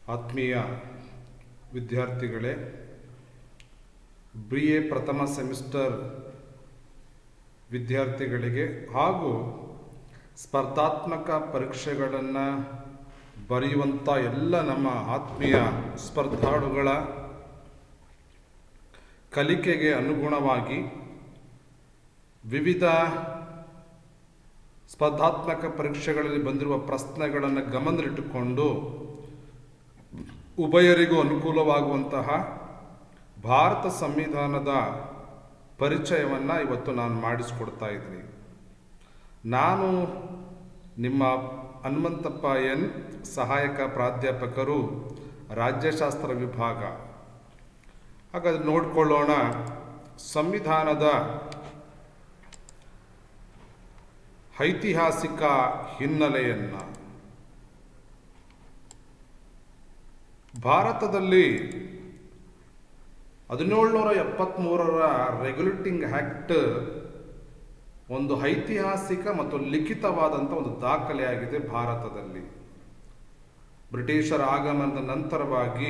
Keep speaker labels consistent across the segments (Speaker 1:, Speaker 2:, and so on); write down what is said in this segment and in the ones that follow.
Speaker 1: ಆತ್ಮೀಯ ವಿದ್ಯಾರ್ಥಿಗಳೇ B A ಪ್ರಥಮ ಸೆಮಿಸ್ಟರ್ ವಿದ್ಯಾರ್ಥಿಗಳಿಗೆ ಹಾಗೂ ಸ್ಪರ್ಧಾತ್ಮಕ ಪರೀಕ್ಷೆಗಳನ್ನು ಬರೆಯುವಂಥ ಎಲ್ಲ ನಮ್ಮ ಆತ್ಮೀಯ ಸ್ಪರ್ಧಾಳುಗಳ ಕಲಿಕೆಗೆ ಅನುಗುಣವಾಗಿ ವಿವಿಧ ಸ್ಪರ್ಧಾತ್ಮಕ ಪರೀಕ್ಷೆಗಳಲ್ಲಿ ಬಂದಿರುವ ಪ್ರಶ್ನೆಗಳನ್ನು ಗಮನದಲ್ಲಿಟ್ಟುಕೊಂಡು ಉಭಯರಿಗೂ ಅನುಕೂಲವಾಗುವಂತಹ ಭಾರತ ಸಂವಿಧಾನದ ಪರಿಚಯವನ್ನು ಇವತ್ತು ನಾನು ಮಾಡಿಸಿಕೊಡ್ತಾ ಇದ್ದೀನಿ ನಾನು ನಿಮ್ಮ ಹನುಮಂತಪ್ಪ ಎನ್ ಸಹಾಯಕ ಪ್ರಾಧ್ಯಾಪಕರು ರಾಜ್ಯಶಾಸ್ತ್ರ ವಿಭಾಗ ಹಾಗಾದ್ರೆ ನೋಡಿಕೊಳ್ಳೋಣ ಸಂವಿಧಾನದ ಐತಿಹಾಸಿಕ ಹಿನ್ನೆಲೆಯನ್ನು ಭಾರತದಲ್ಲಿ ಹದಿನೇಳುನೂರ ಎಪ್ಪತ್ತ್ಮೂರರ ರೆಗ್ಯುಲೇಟಿಂಗ್ ಆ್ಯಕ್ಟ್ ಒಂದು ಐತಿಹಾಸಿಕ ಮತ್ತು ಲಿಖಿತವಾದಂಥ ಒಂದು ದಾಖಲೆಯಾಗಿದೆ ಭಾರತದಲ್ಲಿ ಬ್ರಿಟಿಷರ ಆಗಮನದ ನಂತರವಾಗಿ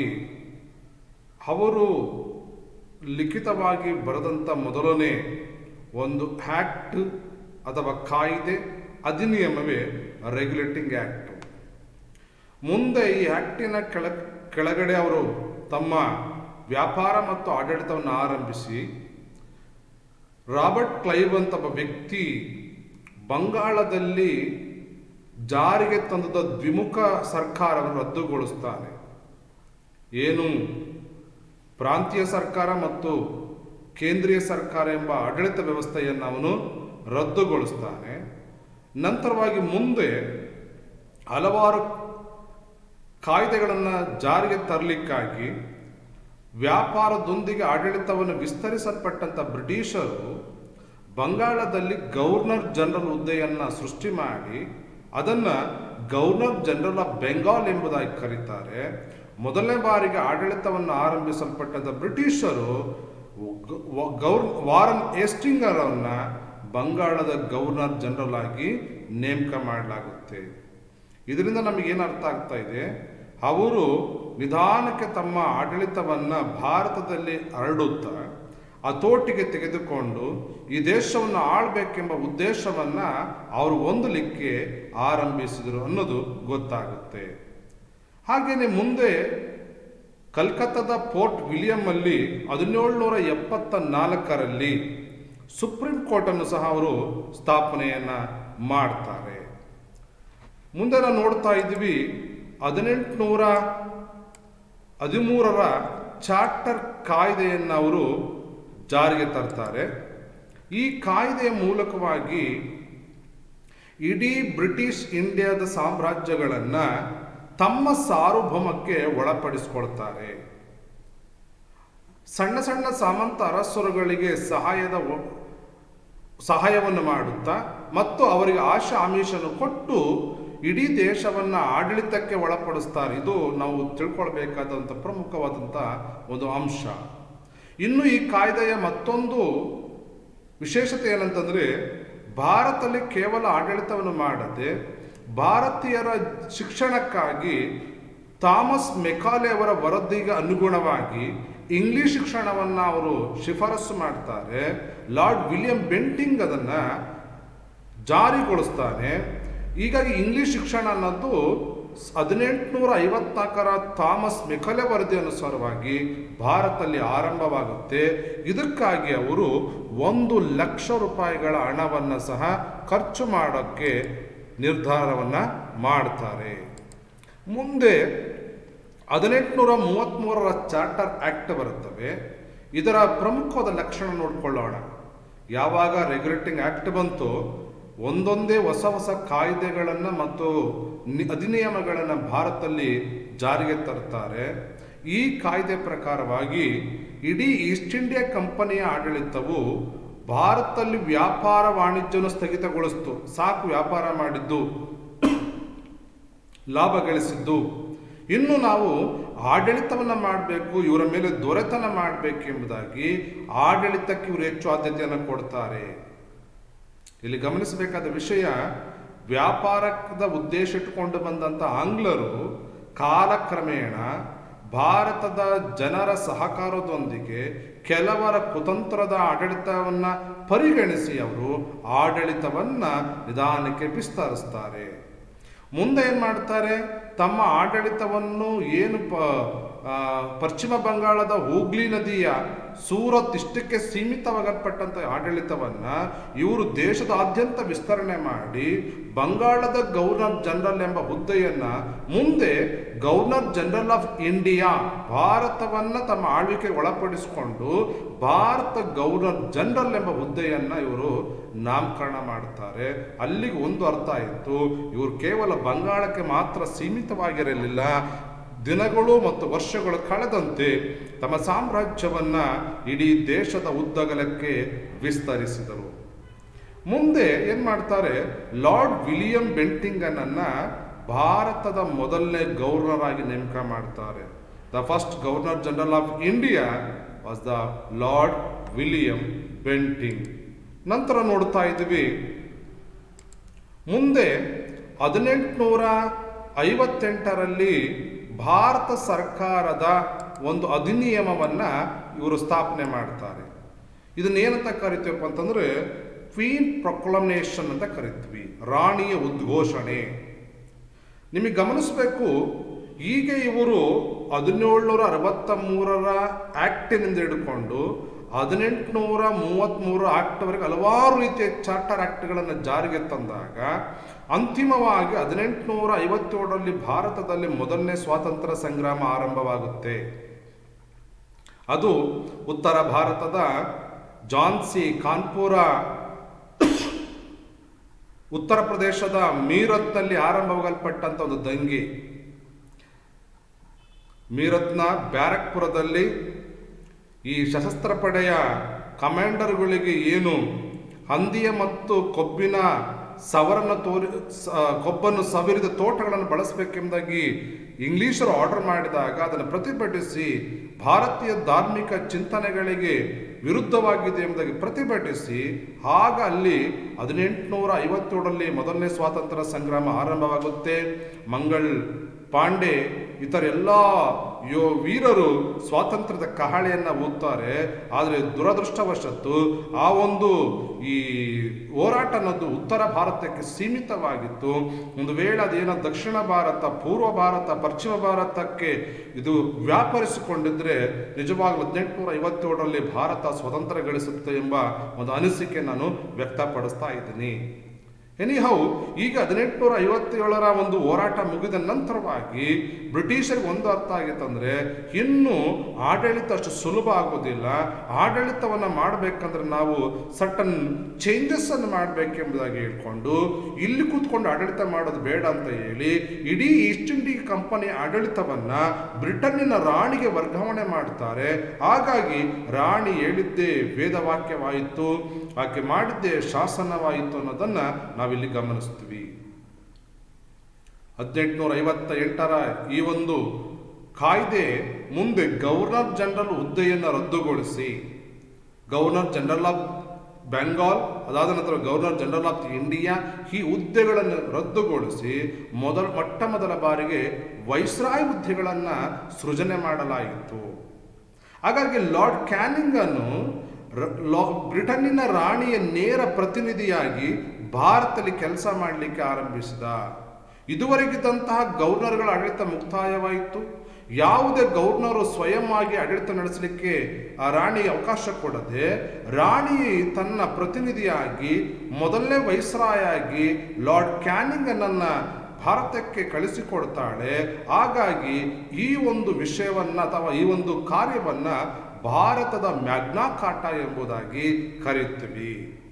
Speaker 1: ಅವರು ಲಿಖಿತವಾಗಿ ಬರೆದಂಥ ಮೊದಲನೇ ಒಂದು ಆ್ಯಕ್ಟ್ ಅಥವಾ ಕಾಯ್ದೆ ಅಧಿನಿಯಮವೇ ರೆಗ್ಯುಲೇಟಿಂಗ್ ಆ್ಯಕ್ಟ್ ಮುಂದೆ ಈ ಆ್ಯಕ್ಟಿನ ಕೆಳ ಕೆಳಗಡೆ ಅವರು ತಮ್ಮ ವ್ಯಾಪಾರ ಮತ್ತು ಆಡಳಿತವನ್ನು ಆರಂಭಿಸಿ ರಾಬರ್ಟ್ ಕ್ಲೈವ್ ಅಂತ ಒಬ್ಬ ವ್ಯಕ್ತಿ ಬಂಗಾಳದಲ್ಲಿ ಜಾರಿಗೆ ತಂದದ ದ್ವಿಮುಖ ಸರ್ಕಾರವನ್ನು ರದ್ದುಗೊಳಿಸ್ತಾನೆ ಏನು ಪ್ರಾಂತೀಯ ಸರ್ಕಾರ ಮತ್ತು ಕೇಂದ್ರೀಯ ಸರ್ಕಾರ ಎಂಬ ಆಡಳಿತ ವ್ಯವಸ್ಥೆಯನ್ನು ಅವನು ರದ್ದುಗೊಳಿಸ್ತಾನೆ ನಂತರವಾಗಿ ಮುಂದೆ ಹಲವಾರು ಕಾಯ್ದೆಗಳನ್ನು ಜಾರಿಗೆ ತರಲಿಕ್ಕಾಗಿ ವ್ಯಾಪಾರದೊಂದಿಗೆ ಆಡಳಿತವನ್ನು ವಿಸ್ತರಿಸಲ್ಪಟ್ಟಂಥ ಬ್ರಿಟಿಷರು ಬಂಗಾಳದಲ್ಲಿ ಗವರ್ನರ್ ಜನರಲ್ ಹುದ್ದೆಯನ್ನು ಸೃಷ್ಟಿ ಮಾಡಿ ಅದನ್ನು ಗವರ್ನರ್ ಜನರಲ್ ಆಫ್ ಬೆಂಗಾಲ್ ಎಂಬುದಾಗಿ ಕರೀತಾರೆ ಮೊದಲನೇ ಬಾರಿಗೆ ಆಡಳಿತವನ್ನು ಆರಂಭಿಸಲ್ಪಟ್ಟಂಥ ಬ್ರಿಟಿಷರು ಗೌರ್ ವಾರನ್ ಏಸ್ಟಿಂಗರ್ ಅವನ್ನ ಬಂಗಾಳದ ಗವರ್ನರ್ ಜನರಲ್ ಆಗಿ ನೇಮಕ ಮಾಡಲಾಗುತ್ತೆ ಇದರಿಂದ ನಮಗೇನು ಅರ್ಥ ಆಗ್ತಾ ಇದೆ ಅವರು ನಿಧಾನಕ್ಕೆ ತಮ್ಮ ಆಡಳಿತವನ್ನು ಭಾರತದಲ್ಲಿ ಹರಡುತ್ತಾ ಹತೋಟಿಗೆ ತೆಗೆದುಕೊಂಡು ಈ ದೇಶವನ್ನು ಆಳ್ಬೇಕೆಂಬ ಉದ್ದೇಶವನ್ನು ಅವರು ಹೊಂದಲಿಕ್ಕೆ ಆರಂಭಿಸಿದರು ಅನ್ನೋದು ಗೊತ್ತಾಗುತ್ತೆ ಹಾಗೆಯೇ ಮುಂದೆ ಕಲ್ಕತ್ತಾದ ಪೋರ್ಟ್ ವಿಲಿಯಂ ಅಲ್ಲಿ ಹದಿನೇಳುನೂರ ಎಪ್ಪತ್ತ ನಾಲ್ಕರಲ್ಲಿ ಸುಪ್ರೀಂ ಕೋರ್ಟನ್ನು ಸಹ ಅವರು ಸ್ಥಾಪನೆಯನ್ನು ಮಾಡ್ತಾರೆ ಮುಂದೆ ನಾವು ನೋಡ್ತಾ ಇದ್ವಿ ಹದಿನೆಂಟುನೂರ ಹದಿಮೂರರ ಚಾರ್ಟರ್ ಕಾಯ್ದೆಯನ್ನು ಅವರು ಜಾರಿಗೆ ತರ್ತಾರೆ ಈ ಕಾಯ್ದೆಯ ಮೂಲಕವಾಗಿ ಇಡೀ ಬ್ರಿಟಿಷ್ ಇಂಡಿಯಾದ ಸಾಮ್ರಾಜ್ಯಗಳನ್ನು ತಮ್ಮ ಸಾರ್ವಭೌಮಕ್ಕೆ ಒಳಪಡಿಸಿಕೊಳ್ತಾರೆ ಸಣ್ಣ ಸಣ್ಣ ಸಾಮಂತ ಅರಸರುಗಳಿಗೆ ಸಹಾಯದ ಸಹಾಯವನ್ನು ಮಾಡುತ್ತಾ ಮತ್ತು ಅವರಿಗೆ ಆಶಾ ಆಮಿಷನ್ನು ಕೊಟ್ಟು ಇಡೀ ದೇಶವನ್ನು ಆಡಳಿತಕ್ಕೆ ಒಳಪಡಿಸ್ತಾರೆ ಇದು ನಾವು ತಿಳ್ಕೊಳ್ಬೇಕಾದಂಥ ಪ್ರಮುಖವಾದಂಥ ಒಂದು ಅಂಶ ಇನ್ನು ಈ ಕಾಯ್ದೆಯ ಮತ್ತೊಂದು ವಿಶೇಷತೆ ಏನಂತಂದರೆ ಭಾರತದಲ್ಲಿ ಕೇವಲ ಆಡಳಿತವನ್ನು ಮಾಡದೆ ಭಾರತೀಯರ ಶಿಕ್ಷಣಕ್ಕಾಗಿ ಥಾಮಸ್ ಮೆಕಾಲೆ ಅವರ ವರದಿಗೆ ಅನುಗುಣವಾಗಿ ಇಂಗ್ಲಿಷ್ ಶಿಕ್ಷಣವನ್ನು ಅವರು ಶಿಫಾರಸು ಮಾಡ್ತಾರೆ ಲಾರ್ಡ್ ವಿಲಿಯಂ ಬೆಂಟಿಂಗ್ ಅದನ್ನು ಜಾರಿಗೊಳಿಸ್ತಾನೆ ಹೀಗಾಗಿ ಇಂಗ್ಲಿಷ್ ಶಿಕ್ಷಣ ಅನ್ನೋದು ಹದಿನೆಂಟುನೂರ ಐವತ್ನಾಲ್ಕರ ಥಾಮಸ್ ಮೆಕಲೆ ವರದಿ ಅನುಸಾರವಾಗಿ ಭಾರತದಲ್ಲಿ ಆರಂಭವಾಗುತ್ತೆ ಇದಕ್ಕಾಗಿ ಅವರು ಒಂದು ಲಕ್ಷ ರೂಪಾಯಿಗಳ ಹಣವನ್ನು ಸಹ ಖರ್ಚು ಮಾಡೋಕ್ಕೆ ನಿರ್ಧಾರವನ್ನು ಮಾಡ್ತಾರೆ ಮುಂದೆ ಹದಿನೆಂಟುನೂರ ಮೂವತ್ತ್ಮೂರರ ಚಾರ್ಟರ್ ಆ್ಯಕ್ಟ್ ಬರುತ್ತವೆ ಇದರ ಪ್ರಮುಖವಾದ ಲಕ್ಷಣ ನೋಡ್ಕೊಳ್ಳೋಣ ಯಾವಾಗ ರೆಗ್ಯುಲೇಟಿಂಗ್ ಆ್ಯಕ್ಟ್ ಬಂತು ಒಂದೊಂದೇ ಹೊಸ ಹೊಸ ಕಾಯ್ದೆಗಳನ್ನು ಮತ್ತು ಅಧಿನಿಯಮಗಳನ್ನು ಭಾರತದಲ್ಲಿ ಜಾರಿಗೆ ತರ್ತಾರೆ ಈ ಕಾಯ್ದೆ ಪ್ರಕಾರವಾಗಿ ಇಡೀ ಈಸ್ಟ್ ಇಂಡಿಯಾ ಕಂಪನಿಯ ಆಡಳಿತವು ಭಾರತದಲ್ಲಿ ವ್ಯಾಪಾರ ವಾಣಿಜ್ಯವನ್ನು ಸ್ಥಗಿತಗೊಳಿಸ್ತು ಸಾಕು ವ್ಯಾಪಾರ ಮಾಡಿದ್ದು ಲಾಭ ಗಳಿಸಿದ್ದು ಇನ್ನು ನಾವು ಆಡಳಿತವನ್ನು ಮಾಡಬೇಕು ಇವರ ಮೇಲೆ ದೊರೆತನ ಮಾಡಬೇಕೆಂಬುದಾಗಿ ಆಡಳಿತಕ್ಕೆ ಇವರು ಹೆಚ್ಚು ಆದ್ಯತೆಯನ್ನು ಕೊಡ್ತಾರೆ ಇಲ್ಲಿ ಗಮನಿಸಬೇಕಾದ ವಿಷಯ ವ್ಯಾಪಾರದ ಉದ್ದೇಶ ಇಟ್ಟುಕೊಂಡು ಬಂದಂಥ ಆಂಗ್ಲರು ಕಾಲಕ್ರಮೇಣ ಭಾರತದ ಜನರ ಸಹಕಾರದೊಂದಿಗೆ ಕೆಲವರ ಕುತಂತ್ರದ ಆಡಳಿತವನ್ನು ಪರಿಗಣಿಸಿ ಅವರು ಆಡಳಿತವನ್ನು ನಿಧಾನಕ್ಕೆ ವಿಸ್ತರಿಸ್ತಾರೆ ಮುಂದೆ ಏನು ಮಾಡ್ತಾರೆ ತಮ್ಮ ಆಡಳಿತವನ್ನು ಏನು ಪ ಆ, ಪಶ್ಚಿಮ ಬಂಗಾಳದ ಹೂಗ್ಲಿ ನದಿಯ ಸೂರತ್ ಇಷ್ಟಕ್ಕೆ ಸೀಮಿತವಾಗಲ್ಪಟ್ಟಂಥ ಆಡಳಿತವನ್ನು ಇವರು ದೇಶದಾದ್ಯಂತ ವಿಸ್ತರಣೆ ಮಾಡಿ ಬಂಗಾಳದ ಗವರ್ನರ್ ಜನರಲ್ ಎಂಬ ಹುದ್ದೆಯನ್ನು ಮುಂದೆ ಗವರ್ನರ್ ಜನರಲ್ ಆಫ್ ಇಂಡಿಯಾ ಭಾರತವನ್ನು ತಮ್ಮ ಆಳ್ವಿಕೆಗೆ ಒಳಪಡಿಸಿಕೊಂಡು ಭಾರತ ಗವರ್ನರ್ ಜನರಲ್ ಎಂಬ ಹುದ್ದೆಯನ್ನು ಇವರು ನಾಮಕರಣ ಮಾಡ್ತಾರೆ ಅಲ್ಲಿಗೆ ಒಂದು ಅರ್ಥ ಆಯಿತು ಇವರು ಕೇವಲ ಬಂಗಾಳಕ್ಕೆ ಮಾತ್ರ ಸೀಮಿತವಾಗಿರಲಿಲ್ಲ ದಿನಗಳು ಮತ್ತು ವರ್ಷಗಳು ಕಳೆದಂತೆ ತಮ್ಮ ಸಾಮ್ರಾಜ್ಯವನ್ನ ಇಡೀ ದೇಶದ ಉದ್ದಗಲಕ್ಕೆ ವಿಸ್ತರಿಸಿದರು ಮುಂದೆ ಏನ್ ಮಾಡ್ತಾರೆ ಲಾರ್ಡ್ ವಿಲಿಯಂ ಬೆಂಟಿಂಗನನ್ನ ಭಾರತದ ಮೊದಲನೇ ಗವರ್ನರ್ ಆಗಿ ನೇಮಕ ಮಾಡ್ತಾರೆ the first governor general of India was the lord William Bentinck ನಂತರ ನೋಡ್ತಾ ಇದ್ವಿ ಮುಂದೆ ಹದಿನೆಂಟುನೂರ ಐವತ್ತೆಂಟರಲ್ಲಿ ಭಾರತ ಸರ್ಕಾರದ ಒಂದು ಅಧಿನಿಯಮವನ್ನು ಇವರು ಸ್ಥಾಪನೆ ಮಾಡ್ತಾರೆ ಇದನ್ನೇನಂತ ಕರಿತೀವಪ್ಪ ಅಂತಂದ್ರೆ ಕ್ವೀನ್ ಪ್ರೊಕ್ಲಮೇಷನ್ ಅಂತ ಕರಿತೀವಿ ರಾಣಿಯ ಉದ್ಘೋಷಣೆ ನಿಮಗೆ ಗಮನಿಸಬೇಕು ಈಗ ಇವರು ಹದಿನೇಳುನೂರ ಅರವತ್ತ ಮೂರರ ಆಕ್ಟಿನಿಂದ ಹಿಡ್ಕೊಂಡು ಹದಿನೆಂಟುನೂರ ಮೂವತ್ತ್ಮೂರು ಆಕ್ಟ್ವರೆಗೆ ಹಲವಾರು ರೀತಿಯ ಚಾರ್ಟರ್ ಆಕ್ಟ್ಗಳನ್ನು ಜಾರಿಗೆ ತಂದಾಗ ಅಂತಿಮವಾಗಿ ಹದಿನೆಂಟುನೂರ ಐವತ್ತೇಳರಲ್ಲಿ ಭಾರತದಲ್ಲಿ ಮೊದಲನೇ ಸ್ವಾತಂತ್ರ್ಯ ಸಂಗ್ರಾಮ ಆರಂಭವಾಗುತ್ತೆ ಅದು ಉತ್ತರ ಭಾರತದ ಜಾನ್ಸಿ ಕಾನ್ಪುರ ಉತ್ತರ ಪ್ರದೇಶದ ಮೀರತ್ನಲ್ಲಿ ಆರಂಭವಾಗಲ್ಪಟ್ಟಂಥ ಒಂದು ದಂಗೆ ಮೀರತ್ನ ಬ್ಯಾರಕ್ಪುರದಲ್ಲಿ ಈ ಸಶಸ್ತ್ರ ಪಡೆಯ ಕಮಾಂಡರ್ಗಳಿಗೆ ಏನು ಹಂದಿಯ ಮತ್ತು ಕೊಬ್ಬಿನ ಸವರನ್ನು ತೋರಿ ಸ- ಕೊಬ್ಬನ್ನು ಸವಿರಿದ ತೋಟಗಳನ್ನು ಬಳಸಬೇಕೆಂಬುದಾಗಿ ಇಂಗ್ಲಿಷರು ಆರ್ಡರ್ ಮಾಡಿದಾಗ ಅದನ್ನು ಪ್ರತಿಭಟಿಸಿ ಭಾರತೀಯ ಧಾರ್ಮಿಕ ಚಿಂತನೆಗಳಿಗೆ ವಿರುದ್ಧವಾಗಿದೆ ಎಂಬುದಾಗಿ ಪ್ರತಿಭಟಿಸಿ ಆಗ ಅಲ್ಲಿ ಹದಿನೆಂಟುನೂರ ಐವತ್ತೇಳರಲ್ಲಿ ಮೊದಲನೇ ಸ್ವಾತಂತ್ರ್ಯ ಸಂಗ್ರಾಮ ಆರಂಭವಾಗುತ್ತೆ ಮಂಗಳ್ ಪಾಂಡೆ ಇತರ ಎಲ್ಲ ಯೋ ವೀರರು ಸ್ವಾತಂತ್ರ್ಯದ ಕಹಳೆಯನ್ನು ಊದ್ತಾರೆ ಆದರೆ ದುರದೃಷ್ಟವಶತ್ತು ಆ ಒಂದು ಈ ಹೋರಾಟ ಅನ್ನೋದು ಉತ್ತರ ಭಾರತಕ್ಕೆ ಸೀಮಿತವಾಗಿತ್ತು ಒಂದು ವೇಳೆ ಅದೇನೋ ದಕ್ಷಿಣ ಭಾರತ ಪೂರ್ವ ಭಾರತ ಪಶ್ಚಿಮ ಭಾರತಕ್ಕೆ ಇದು ವ್ಯಾಪರಿಸಿಕೊಂಡಿದ್ರೆ ನಿಜವಾಗ್ಲೂ ಹದಿನೆಂಟುನೂರ ಐವತ್ತೇಳರಲ್ಲಿ ಭಾರತ ಸ್ವತಂತ್ರ ಗಳಿಸುತ್ತೆ ಎಂಬ ಒಂದು ಅನಿಸಿಕೆ ನಾನು ವ್ಯಕ್ತಪಡಿಸ್ತಾ ಇದ್ದೀನಿ ಎನಿಹೌ ಈಗ ಹದಿನೆಂಟುನೂರ ಐವತ್ತೇಳರ ಒಂದು ಹೋರಾಟ ಮುಗಿದ ನಂತರವಾಗಿ ಬ್ರಿಟಿಷರಿಗೆ ಒಂದು ಅರ್ಥ ಆಗಿತ್ತಂದ್ರೆ ಇನ್ನು ಆಡಳಿತ ಅಷ್ಟು ಸುಲಭ ಆಗೋದಿಲ್ಲ ಆಡಳಿತವನ್ನು ಮಾಡಬೇಕಂದ್ರೆ ನಾವು ಸಟನ್ ಚೇಂಜಸ್ ಅನ್ನು ಮಾಡಬೇಕೆಂಬುದಾಗಿ ಹೇಳ್ಕೊಂಡು ಇಲ್ಲಿ ಕೂತ್ಕೊಂಡು ಆಡಳಿತ ಮಾಡೋದು ಬೇಡ ಅಂತ ಹೇಳಿ ಇಡೀ ಈಸ್ಟ್ ಇಂಡಿಯಾ ಕಂಪನಿ ಆಡಳಿತವನ್ನ ಬ್ರಿಟನ್ನಿನ ರಾಣಿಗೆ ವರ್ಗಾವಣೆ ಮಾಡ್ತಾರೆ ಹಾಗಾಗಿ ರಾಣಿ ಹೇಳಿದ್ದೇ ವೇದವಾಕ್ಯವಾಯಿತು ಆಕೆ ಮಾಡಿದ್ದೇ ಶಾಸನವಾಯಿತು ಅನ್ನೋದನ್ನ ನಾವಿಲ್ಲಿ ಗಮನಿಸ್ತೀವಿ ಹದಿನೆಂಟುನೂರ ಐವತ್ತ ಎಂಟರ ಈ ಒಂದು ಕಾಯ್ದೆ ಮುಂದೆ ಗವರ್ನರ್ ಜನರಲ್ ಹುದ್ದೆಯನ್ನು ರದ್ದುಗೊಳಿಸಿ ಗವರ್ನರ್ ಜನರಲ್ ಆಫ್ ಬೆಂಗಾಲ್ ಅದಾದ ನಂತರ ಗವರ್ನರ್ ಜನರಲ್ ಆಫ್ ಇಂಡಿಯಾ ಈ ಹುದ್ದೆಗಳನ್ನು ರದ್ದುಗೊಳಿಸಿ ಮೊದಲ ಮೊಟ್ಟ ಮೊದಲ ಬಾರಿಗೆ ವೈಸ್ರಾಯ್ ಹುದ್ದೆಗಳನ್ನು ಸೃಜನೆ ಮಾಡಲಾಯಿತು ಹಾಗಾಗಿ ಲಾರ್ಡ್ ಕ್ಯಾನಿಂಗ್ ಅನ್ನು ರ- ಲಾ- ಬ್ರಿಟನ್ನಿನ ರಾಣಿಯ ನೇರ ಪ್ರತಿನಿಧಿಯಾಗಿ ಭಾರತದಲ್ಲಿ ಕೆಲಸ ಮಾಡಲಿಕ್ಕೆ ಆರಂಭಿಸಿದ ಇದುವರೆಗಿದ್ದಂತಹ ಗವರ್ನರ್ಗಳ ಆಡಳಿತ ಮುಕ್ತಾಯವಾಯಿತು ಯಾವುದೇ ಗವರ್ನರು ಸ್ವಯಂ ಆಗಿ ಆಡಳಿತ ನಡೆಸಲಿಕ್ಕೆ ಆ ರಾಣಿಗೆ ಅವಕಾಶ ಕೊಡದೆ ರಾಣಿ ತನ್ನ ಪ್ರತಿನಿಧಿಯಾಗಿ ಮೊದಲನೇ ವೈಸ್ರಾಯಾಗಿ ಲಾರ್ಡ್ ಕ್ಯಾನಿಂಗ್ ಅನ್ನ ಭಾರತಕ್ಕೆ ಕಳಿಸಿಕೊಡ್ತಾಳೆ ಹಾಗಾಗಿ ಈ ಒಂದು ವಿಷಯವನ್ನ ಅಥವಾ ಈ ಒಂದು ಕಾರ್ಯವನ್ನ ಭಾರತದ ಮ್ಯಾಗ್ನಾ ಕಾಟ ಎಂಬುದಾಗಿ ಕರೆಯುತ್ತೀವಿ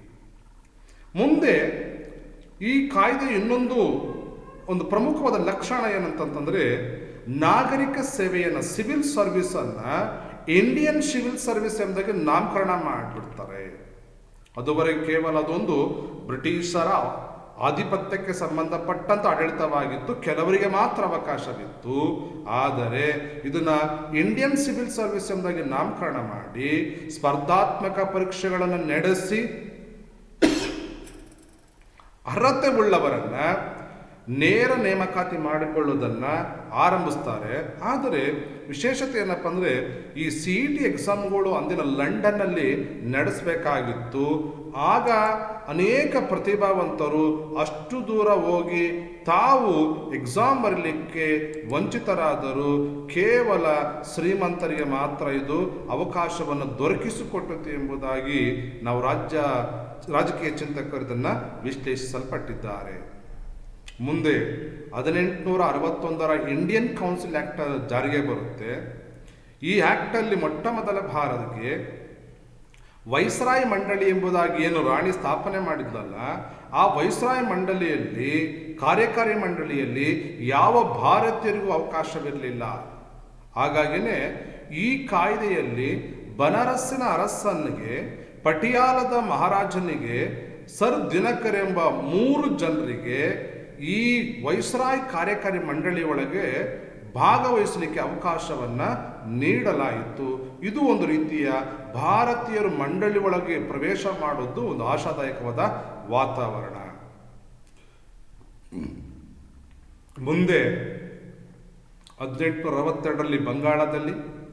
Speaker 1: ಮುಂದೆ ಈ ಕಾಯ್ದೆ ಇನ್ನೊಂದು ಒಂದು ಪ್ರಮುಖವಾದ ಲಕ್ಷಣ ಏನಂತಂತಂದ್ರೆ ನಾಗರಿಕ ಸೇವೆಯನ್ನು ಸಿವಿಲ್ ಸರ್ವಿಸ್ ಅನ್ನ ಇಂಡಿಯನ್ ಸಿವಿಲ್ ಸರ್ವಿಸ್ ಎಂಬುದಾಗಿ ನಾಮಕರಣ ಮಾಡಿಬಿಡ್ತಾರೆ ಅದುವರೆಗೆ ಕೇವಲ ಅದೊಂದು ಬ್ರಿಟಿಷರ ಆಧಿಪತ್ಯಕ್ಕೆ ಸಂಬಂಧಪಟ್ಟಂತ ಆಡಳಿತವಾಗಿತ್ತು ಕೆಲವರಿಗೆ ಮಾತ್ರ ಅವಕಾಶವಿತ್ತು ಆದರೆ ಇದನ್ನ ಇಂಡಿಯನ್ ಸಿವಿಲ್ ಸರ್ವಿಸ್ ಎಂಬುದಾಗಿ ನಾಮಕರಣ ಮಾಡಿ ಸ್ಪರ್ಧಾತ್ಮಕ ಪರೀಕ್ಷೆಗಳನ್ನು ನಡೆಸಿ ಅರ್ಹತೆ ಉಳ್ಳವರನ್ನ ನೇರ ನೇಮಕಾತಿ ಮಾಡಿಕೊಳ್ಳುವುದನ್ನು ಆರಂಭಿಸ್ತಾರೆ ಆದರೆ ವಿಶೇಷತೆ ಏನಪ್ಪ ಅಂದರೆ ಈ ಸಿ ಇ ಟಿ ಎಕ್ಸಾಮ್ಗಳು ಅಂದಿನ ಲಂಡನ್ನಲ್ಲಿ ನಡೆಸಬೇಕಾಗಿತ್ತು ಆಗ ಅನೇಕ ಪ್ರತಿಭಾವಂತರು ಅಷ್ಟು ದೂರ ಹೋಗಿ ತಾವು ಎಕ್ಸಾಮ್ ಬರಲಿಕ್ಕೆ ವಂಚಿತರಾದರು ಕೇವಲ ಶ್ರೀಮಂತರಿಗೆ ಮಾತ್ರ ಇದು ಅವಕಾಶವನ್ನು ದೊರಕಿಸಿಕೊಟ್ಟಿತು ಎಂಬುದಾಗಿ ನಾವು ರಾಜ್ಯ ರಾಜಕೀಯ ಚಿಂತಕರು ಇದನ್ನು ವಿಶ್ಲೇಷಿಸಲ್ಪಟ್ಟಿದ್ದಾರೆ ಮುಂದೆ ಹದಿನೆಂಟುನೂರ ಅರವತ್ತೊಂದರ ಇಂಡಿಯನ್ ಕೌನ್ಸಿಲ್ ಆ್ಯಕ್ಟ್ ಜಾರಿಗೆ ಬರುತ್ತೆ ಈ ಆ್ಯಕ್ಟಲ್ಲಿ ಮೊಟ್ಟ ಮೊದಲ ಭಾರತಕ್ಕೆ ವೈಸ್ರಾಯ್ ಮಂಡಳಿ ಎಂಬುದಾಗಿ ಏನು ರಾಣಿ ಸ್ಥಾಪನೆ ಮಾಡಿದ್ಲಲ್ಲ ಆ ವೈಸ್ರಾಯ್ ಮಂಡಳಿಯಲ್ಲಿ ಕಾರ್ಯಕಾರಿ ಮಂಡಳಿಯಲ್ಲಿ ಯಾವ ಭಾರತೀಯರಿಗೂ ಅವಕಾಶವಿರಲಿಲ್ಲ ಹಾಗಾಗಿನೇ ಈ ಕಾಯ್ದೆಯಲ್ಲಿ ಬನಾರಸ್ಸಿನ ಅರಸನಿಗೆ ಪಟಿಯಾಲದ ಮಹಾರಾಜನಿಗೆ ಸರ್ ದಿನಕರ್ ಎಂಬ ಮೂರು ಜನರಿಗೆ ಈ ವೈಸ್ರಾಯ್ ಕಾರ್ಯಕಾರಿ ಮಂಡಳಿ ಒಳಗೆ ಭಾಗವಹಿಸಲಿಕ್ಕೆ ಅವಕಾಶವನ್ನ ನೀಡಲಾಯಿತು ಇದು ಒಂದು ರೀತಿಯ ಭಾರತೀಯರು ಮಂಡಳಿ ಒಳಗೆ ಪ್ರವೇಶ ಮಾಡೋದು ಒಂದು ಆಶಾದಾಯಕವಾದ ವಾತಾವರಣ ಮುಂದೆ ಹದಿನೆಂಟುನೂರ ಅರವತ್ತೆರಡರಲ್ಲಿ ಬಂಗಾಳದಲ್ಲಿ